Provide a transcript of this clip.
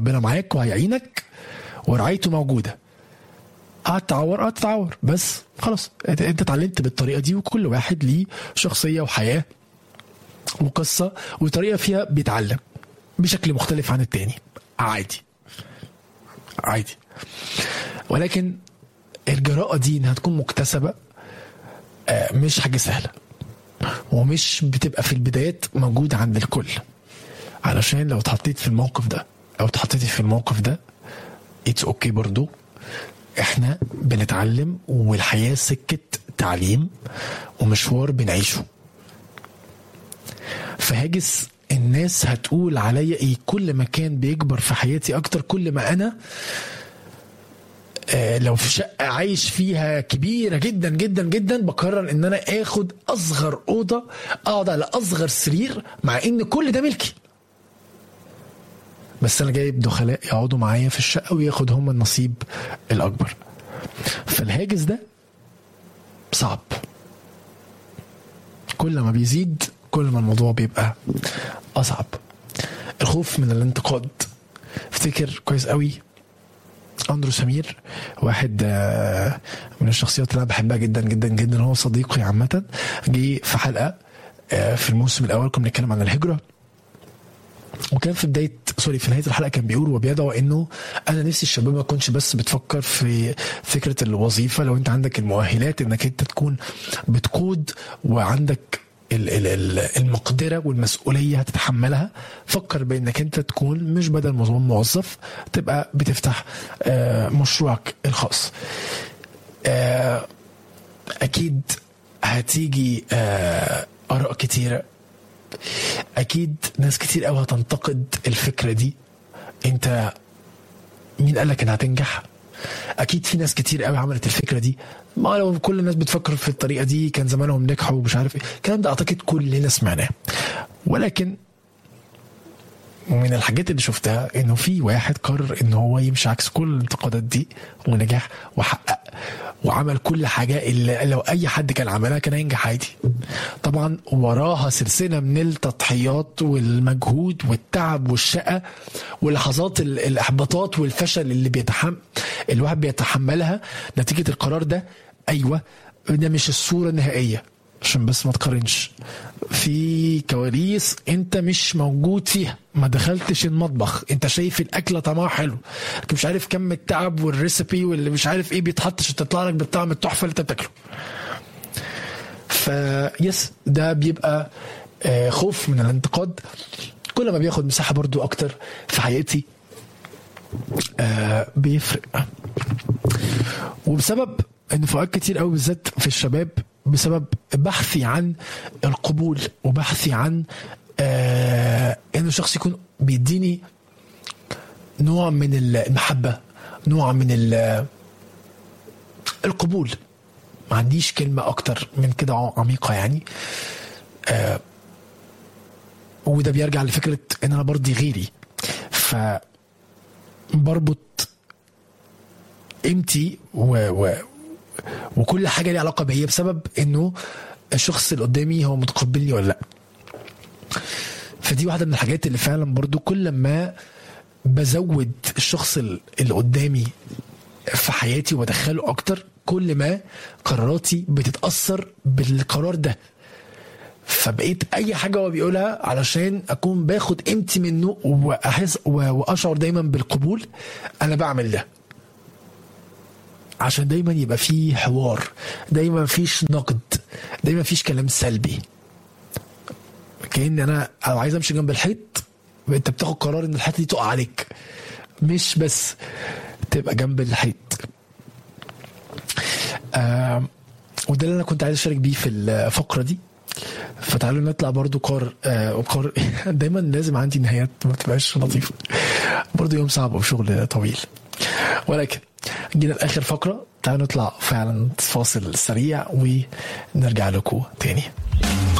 ربنا معاك وهيعينك ورعايته موجوده هتتعور هتتعور بس خلاص انت انت اتعلمت بالطريقه دي وكل واحد ليه شخصيه وحياه وقصه وطريقه فيها بيتعلم بشكل مختلف عن التاني عادي عادي ولكن الجراءه دي انها تكون مكتسبه آه، مش حاجه سهله ومش بتبقى في البدايات موجوده عند الكل علشان لو اتحطيت في الموقف ده او اتحطيتي في الموقف ده اتس اوكي okay برضو احنا بنتعلم والحياه سكه تعليم ومشوار بنعيشه فهاجس الناس هتقول عليا ايه كل ما كان بيكبر في حياتي اكتر كل ما انا آه، لو في شقه عايش فيها كبيره جدا جدا جدا بقرر ان انا اخد اصغر اوضه اقعد على اصغر سرير مع ان كل ده ملكي بس انا جايب دخلاء يقعدوا معايا في الشقه وياخد هم النصيب الاكبر فالهاجس ده صعب كل ما بيزيد كل ما الموضوع بيبقى اصعب الخوف من الانتقاد افتكر كويس قوي اندرو سمير واحد آه، من الشخصيات اللي انا بحبها جدا جدا جدا هو صديقي عامه جه في حلقه آه، في الموسم الاول كنا بنتكلم عن الهجره وكان في بدايه سوري في نهايه الحلقه كان بيقول وبيدعو انه انا نفسي الشباب ما تكونش بس بتفكر في فكره الوظيفه لو انت عندك المؤهلات انك انت تكون بتقود وعندك ال- ال- ال- المقدره والمسؤوليه هتتحملها فكر بانك انت تكون مش بدل ما تكون موظف تبقى بتفتح آه، مشروعك الخاص آه، اكيد هتيجي آه، اراء كتيره اكيد ناس كتير قوي هتنتقد الفكره دي انت مين قال لك انها هتنجح اكيد في ناس كتير قوي عملت الفكره دي ما لو كل الناس بتفكر في الطريقه دي كان زمانهم نجحوا ومش عارف ايه الكلام ده اعتقد كلنا سمعناه ولكن من الحاجات اللي شفتها انه في واحد قرر ان هو يمشي عكس كل الانتقادات دي ونجح وحقق وعمل كل حاجه اللي لو اي حد كان عملها كان هينجح عادي طبعا وراها سلسله من التضحيات والمجهود والتعب والشقه ولحظات ال- الاحباطات والفشل اللي بيتحمل الواحد بيتحملها نتيجه القرار ده ايوه ده مش الصوره النهائيه عشان بس ما تقارنش في كواليس انت مش موجود فيها ما دخلتش المطبخ انت شايف الاكله طعمها حلو لكن مش عارف كم التعب والريسبي واللي مش عارف ايه بيتحط عشان تطلع لك بالطعم التحفه اللي انت بتاكله فيس ده بيبقى آه، خوف من الانتقاد كل ما بياخد مساحه برضو اكتر في حياتي آه، بيفرق وبسبب ان في اوقات كتير قوي بالذات في الشباب بسبب بحثي عن القبول وبحثي عن آه ان الشخص يكون بيديني نوع من المحبه نوع من ال- القبول ما عنديش كلمه اكتر من كده عميقه يعني آه وده بيرجع لفكره ان انا برضي غيري ف بربط قيمتي و, و وكل حاجه ليها علاقه بيا بسبب انه الشخص اللي قدامي هو متقبلني ولا لا فدي واحده من الحاجات اللي فعلا برضو كل ما بزود الشخص اللي قدامي في حياتي وادخله اكتر كل ما قراراتي بتتاثر بالقرار ده فبقيت اي حاجه هو بيقولها علشان اكون باخد قيمتي منه واحس واشعر دايما بالقبول انا بعمل ده عشان دايما يبقى فيه حوار دايما مفيش نقد دايما مفيش كلام سلبي كأن انا لو عايز امشي جنب الحيط انت بتاخد قرار ان الحيطه دي تقع عليك مش بس تبقى جنب الحيط آه وده اللي انا كنت عايز اشارك بيه في الفقره دي فتعالوا نطلع برضو قار آه وقار دايما لازم عندي نهايات ما بتبقاش لطيفه برضو يوم صعب وشغل طويل ولكن جينا لاخر فقره تعالوا نطلع فعلا فاصل سريع ونرجع لكم تاني